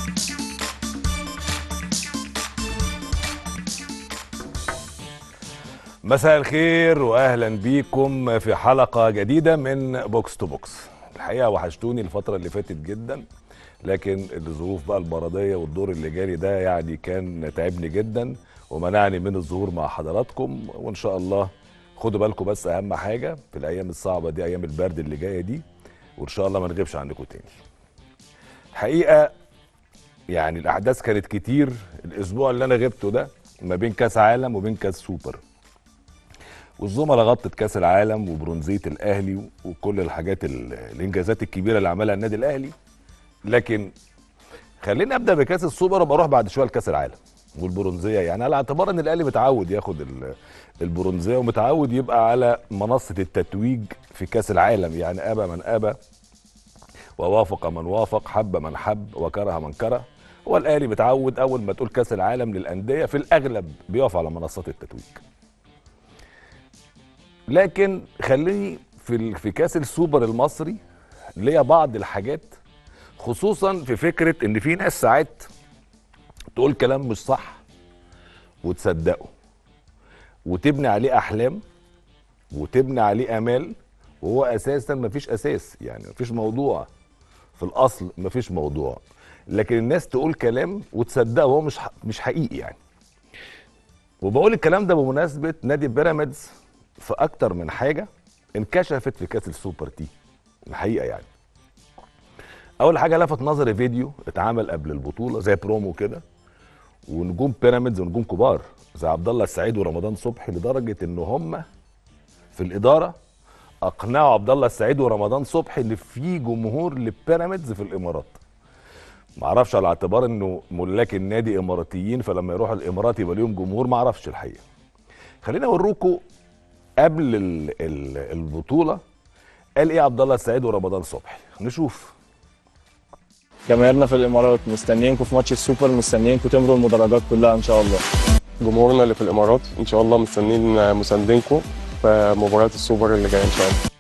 مساء الخير واهلا بيكم في حلقه جديده من بوكس تو بوكس الحقيقه وحشتوني الفتره اللي فاتت جدا لكن الظروف بقى المرضيه والدور اللي جالي ده يعني كان تعبني جدا ومنعني من الظهور مع حضراتكم وان شاء الله خدوا بالكم بس اهم حاجه في الايام الصعبه دي ايام البرد اللي جايه دي وان شاء الله ما نغيبش عنكم تاني الحقيقه يعني الاحداث كانت كتير الاسبوع اللي انا غبته ده ما بين كاس عالم وبين كاس سوبر والزملاء غطت كاس العالم وبرونزيه الاهلي وكل الحاجات ال- الانجازات الكبيره اللي عملها النادي الاهلي لكن خليني ابدا بكاس السوبر وبروح بعد شويه لكاس العالم والبرونزيه يعني على اعتبار ان الاهلي متعود ياخد ال- البرونزيه ومتعود يبقى على منصه التتويج في كاس العالم يعني ابى من ابى ووافق من وافق حب من حب وكره من كره هو الاهلي متعود اول ما تقول كاس العالم للانديه في الاغلب بيقف على منصات التتويج لكن خليني في ال- في كاس السوبر المصري ليا بعض الحاجات خصوصا في فكره ان في ناس ساعات تقول كلام مش صح وتصدقه وتبني عليه احلام وتبني عليه امال وهو اساسا مفيش اساس يعني مفيش موضوع في الاصل مفيش موضوع لكن الناس تقول كلام وتصدقه وهو مش ح- مش حقيقي يعني وبقول الكلام ده بمناسبه نادي بيراميدز في اكتر من حاجه انكشفت في كاس السوبر دي الحقيقه يعني اول حاجه لفت نظري فيديو اتعمل قبل البطوله زي برومو كده ونجوم بيراميدز ونجوم كبار زي عبد الله السعيد ورمضان صبحي لدرجه ان هم في الاداره اقنعوا عبد الله السعيد ورمضان صبحي ان في جمهور لبيراميدز في الامارات معرفش على اعتبار انه ملاك النادي اماراتيين فلما يروحوا الامارات يبقى ليهم جمهور معرفش الحقيقه خليني اوريكم قبل ال ال البطوله قال ايه عبد الله السعيد ورمضان صبحي نشوف جماهيرنا في الامارات مستنيينكم في ماتش السوبر مستنيينكم تمروا المدرجات كلها ان شاء الله جمهورنا اللي في الامارات ان شاء الله مستنيين مساندينكم في مباراه السوبر اللي جايه ان شاء الله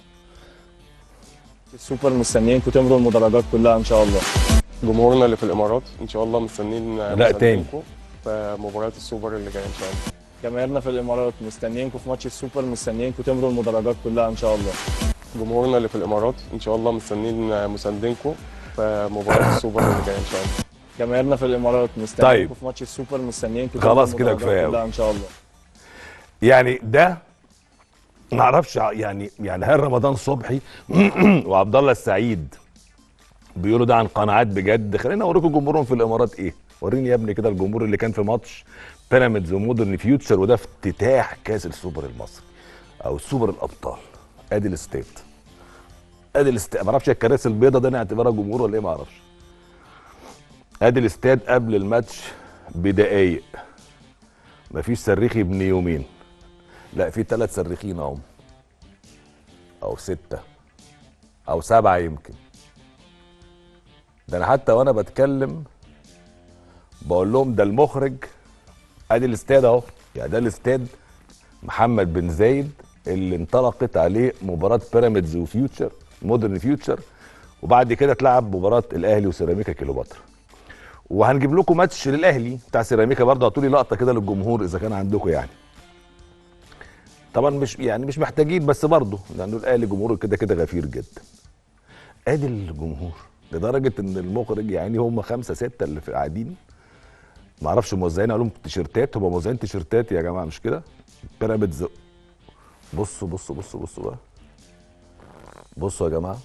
السوبر مستنيينكم تمروا المدرجات كلها ان شاء الله جمهورنا اللي في الامارات ان شاء الله مستنيين لا، تاني. مساندينكم في مباراه السوبر اللي جايه ان شاء الله جماهيرنا في الامارات مستنيينكم في ماتش السوبر مستنيينكم تمروا المدرجات كلها ان شاء الله جمهورنا اللي في الامارات ان شاء الله مستنيين مساندينكم في مباراه السوبر اللي جايه ان شاء الله جماهيرنا في الامارات مستنيينكم طيب. في ماتش السوبر مستنيينكم خلاص تمروا كده المدرجات كفاية كلها أوي. ان شاء الله يعني ده ما اعرفش ع- يعني يعني هل رمضان صبحي وعبد الله السعيد بيقولوا ده عن قناعات بجد خلينا اوريكم جمهورهم في الامارات ايه وريني يا ابني كده الجمهور اللي كان في ماتش بيراميدز ومودرن فيوتشر وده افتتاح كاس السوبر المصري او سوبر الابطال ادي الاستاد ادي الاستاد ما اعرفش الكراسي البيضاء ده نعتبرها جمهور ولا ايه ما اعرفش ادي الاستاد قبل الماتش بدقايق مفيش صريخ ابن يومين لا في ثلاث صريخين اهم او ستة او سبعة يمكن ده انا حتى وانا بتكلم بقول لهم ده المخرج ادي الاستاد اهو يعني ده الاستاد محمد بن زايد اللي انطلقت عليه مباراة بيراميدز وفيوتشر مودرن فيوتشر وبعد كده اتلعب مباراة الاهلي وسيراميكا كيلوباترا وهنجيب لكم ماتش للاهلي بتاع سيراميكا برضه هتقولي لقطه كده للجمهور اذا كان عندكم يعني طبعا مش يعني مش محتاجين بس برضه لانه الاهلي جمهوره كده كده غفير جدا ادي الجمهور لدرجه ان المخرج يعني هم خمسه سته اللي في قاعدين ما اعرفش موزعين عليهم تيشيرتات هم موزعين تيشيرتات يا جماعه مش كده بيراميدز بصوا بصوا بصوا بصوا بقى بصوا يا جماعه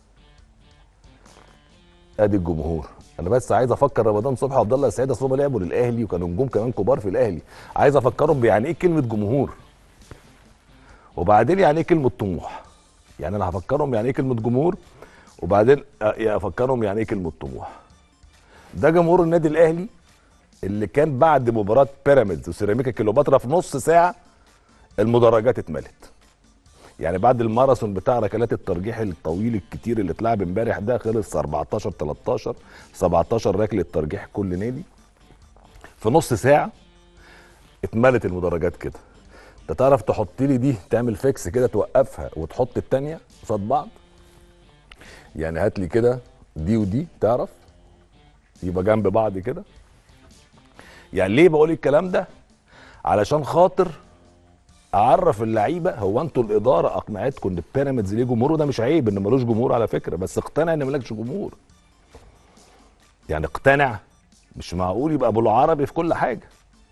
ادي الجمهور انا بس عايز افكر رمضان صبحي وعبد الله السعيد اصل هم لعبوا للاهلي وكانوا نجوم كمان كبار في الاهلي عايز افكرهم بيعني ايه كلمه جمهور وبعدين يعني ايه كلمه طموح يعني انا هفكرهم يعني ايه كلمه جمهور وبعدين أ- افكرهم يعني ايه كلمه طموح ده جمهور النادي الاهلي اللي كان بعد مباراه بيراميدز وسيراميكا كيلوباترا في نص ساعه المدرجات اتملت يعني بعد الماراثون بتاع ركلات الترجيح الطويل الكتير اللي اتلعب امبارح ده خلص 14 13 17 ركله ترجيح كل نادي في نص ساعه اتملت المدرجات كده انت تعرف تحط لي دي تعمل فيكس كده توقفها وتحط التانية قصاد بعض يعني هات لي كده دي ودي تعرف يبقى جنب بعض كده يعني ليه بقول الكلام ده علشان خاطر اعرف اللعيبه هو انتوا الاداره اقنعتكم ان بيراميدز ليه جمهور وده مش عيب ان ملوش جمهور على فكره بس اقتنع ان مالكش جمهور يعني اقتنع مش معقول يبقى ابو العربي في كل حاجه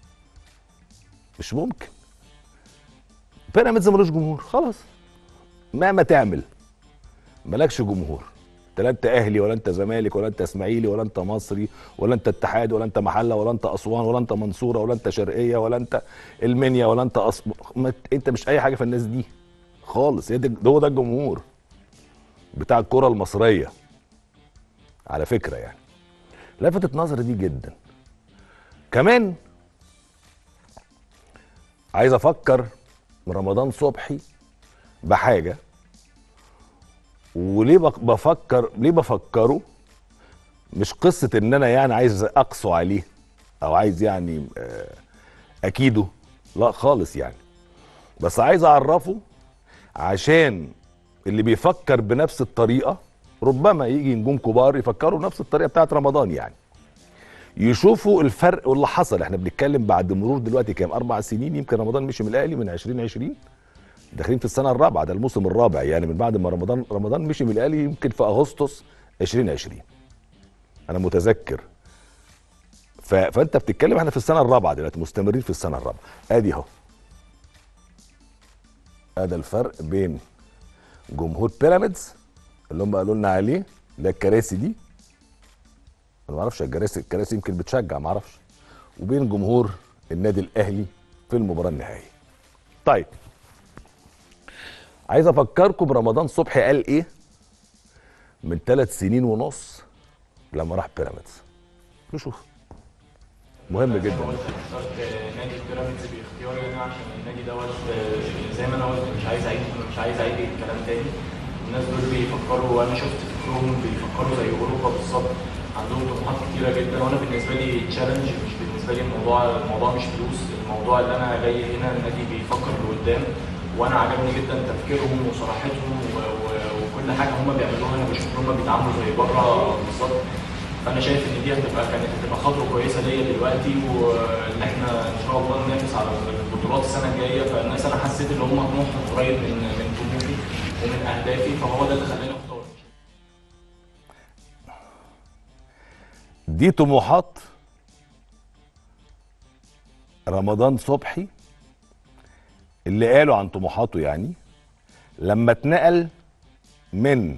مش ممكن بيراميدز ملوش جمهور خلاص مهما تعمل مالكش جمهور انت لا انت اهلي ولا انت زمالك ولا انت اسماعيلي ولا انت مصري ولا انت اتحاد ولا انت محله ولا انت اسوان ولا انت منصوره ولا انت شرقيه ولا انت المنيا ولا انت أص... ما... انت مش اي حاجه في الناس دي خالص هي ده هو ده الجمهور بتاع الكره المصريه على فكره يعني لفتت نظري دي جدا كمان عايز افكر رمضان صبحي بحاجه وليه بق- بفكر ليه بفكره مش قصه ان انا يعني عايز اقسو عليه او عايز يعني آه، اكيده لا خالص يعني بس عايز اعرفه عشان اللي بيفكر بنفس الطريقه ربما يجي نجوم كبار يفكروا نفس الطريقه بتاعت رمضان يعني يشوفوا الفرق واللي حصل احنا بنتكلم بعد مرور دلوقتي كام اربع سنين يمكن رمضان مشي من الاهلي من 2020 داخلين في السنه الرابعه ده الموسم الرابع يعني من بعد ما رمضان رمضان مشي من الاهلي يمكن في اغسطس 2020 انا متذكر ف... فانت بتتكلم احنا في السنه الرابعه دلوقتي مستمرين في السنه الرابعه ادي اهو ادي الفرق بين جمهور بيراميدز اللي هم قالوا لنا عليه اللي هي الكراسي دي انا ما اعرفش الكراسي الكراسي يمكن بتشجع ما اعرفش وبين جمهور النادي الاهلي في المباراه النهائيه طيب عايز افكركم برمضان صبحي قال ايه من ثلاث سنين ونص لما راح بيراميدز نشوف مهم جدا اخترت نادي بيراميدز باختياري انا عشان النادي دوت آه، زي ما انا قلت مش عايز اعيد مش عايز اعيد الكلام تاني الناس دول بيفكروا وانا شفت فكرهم بيفكروا زي اوروبا بالظبط عندهم طموحات كتيره جدا وانا بالنسبه لي تشالنج مش بالنسبه لي الموضوع الموضوع مش فلوس الموضوع اللي انا جاي هنا النادي بيفكر لقدام وانا عجبني جدا تفكيرهم وصراحتهم و- و- وكل حاجه هم بيعملوها انا بشوف ان هم بيتعاملوا زي بره بالظبط فانا شايف ان دي هتبقى كانت هتبقى خطوه كويسه ليا دلوقتي وان احنا ان شاء الله ننافس على البطولات السنه الجايه فالناس انا حسيت ان هم طموحهم قريب من من طموحي ومن اهدافي فهو ده اللي خلاني اختار دي طموحات رمضان صبحي اللي قالوا عن طموحاته يعني لما اتنقل من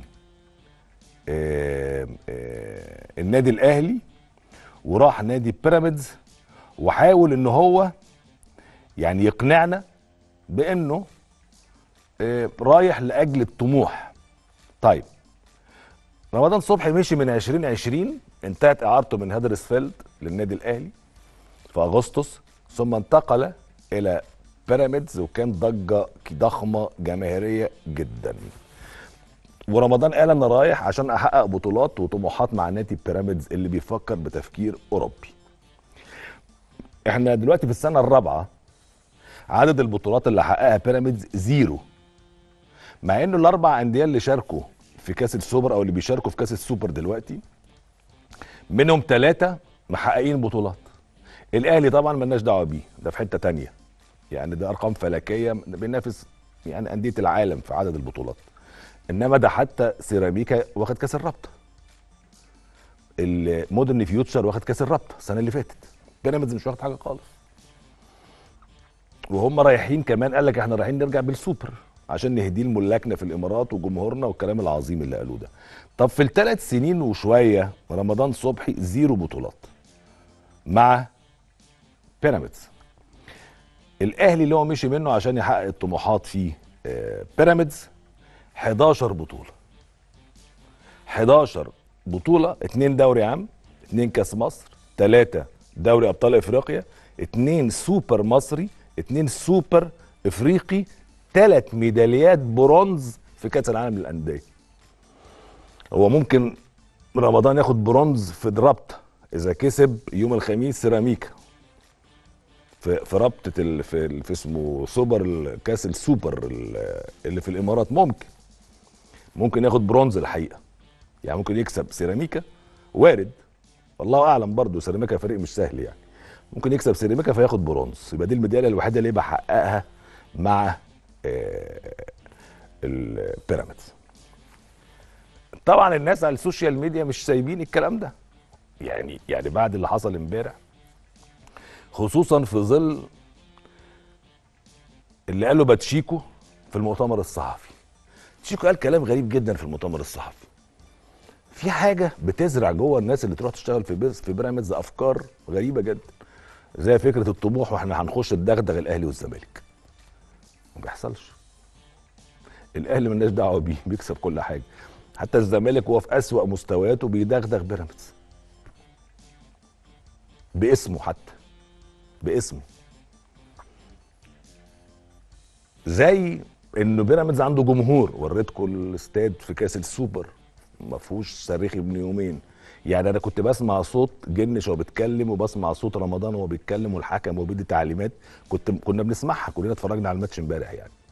آه، آه، النادي الاهلي وراح نادي بيراميدز وحاول ان هو يعني يقنعنا بانه آه، رايح لاجل الطموح طيب رمضان صبحي مشي من 2020 انتهت اعارته من هدرسفيلد للنادي الاهلي في اغسطس ثم انتقل الى بيراميدز وكان ضجه ضخمه جماهيريه جدا ورمضان قال انا رايح عشان احقق بطولات وطموحات مع نادي بيراميدز اللي بيفكر بتفكير اوروبي احنا دلوقتي في السنه الرابعه عدد البطولات اللي حققها بيراميدز زيرو مع انه الاربع انديه اللي شاركوا في كاس السوبر او اللي بيشاركوا في كاس السوبر دلوقتي منهم ثلاثه محققين بطولات الاهلي طبعا ملناش دعوه بيه ده في حته تانية يعني ده ارقام فلكيه بينافس يعني انديه العالم في عدد البطولات انما ده حتى سيراميكا واخد كاس الرابطه المودرن فيوتشر واخد كاس الرابطه السنه اللي فاتت بيراميدز مش واخد حاجه خالص وهم رايحين كمان قال لك احنا رايحين نرجع بالسوبر عشان نهديه لملاكنا في الامارات وجمهورنا والكلام العظيم اللي قالوه ده طب في الثلاث سنين وشويه رمضان صبحي زيرو بطولات مع بيراميدز الاهلي اللي هو مشي منه عشان يحقق الطموحات في آه، بيراميدز 11 بطوله 11 بطوله اتنين دوري عام اتنين كاس مصر ثلاثه دوري ابطال افريقيا اتنين سوبر مصري اتنين سوبر افريقي ثلاث ميداليات برونز في كاس العالم للانديه هو ممكن رمضان ياخد برونز في الرابطه اذا كسب يوم الخميس سيراميكا في في رابطه ال- في, ال- في اسمه سوبر ال- كاس السوبر ال- اللي في الامارات ممكن ممكن ياخد برونز الحقيقه يعني ممكن يكسب سيراميكا وارد والله اعلم برضه سيراميكا فريق مش سهل يعني ممكن يكسب سيراميكا فياخد برونز يبقى دي الميداليه الوحيده اللي بحققها مع آه، البيراميدز طبعا الناس على السوشيال ميديا مش سايبين الكلام ده يعني يعني بعد اللي حصل امبارح خصوصا في ظل اللي قاله باتشيكو في المؤتمر الصحفي تشيكو قال كلام غريب جدا في المؤتمر الصحفي في حاجه بتزرع جوه الناس اللي تروح تشتغل في بيز في بيراميدز افكار غريبه جدا زي فكره الطموح واحنا هنخش الدغدغ الاهلي والزمالك ما بيحصلش الاهلي ملناش دعوه بيه بيكسب كل حاجه حتى الزمالك وهو في اسوأ مستوياته بيدغدغ بيراميدز باسمه حتى باسمه زي انه بيراميدز عنده جمهور وريتكم الاستاد في كاس السوبر ما فيهوش صريخ ابن يومين يعني انا كنت بسمع صوت جنش وهو بيتكلم وبسمع صوت رمضان وهو بيتكلم والحكم وهو بيدي تعليمات كنت كنا بنسمعها كلنا اتفرجنا على الماتش امبارح يعني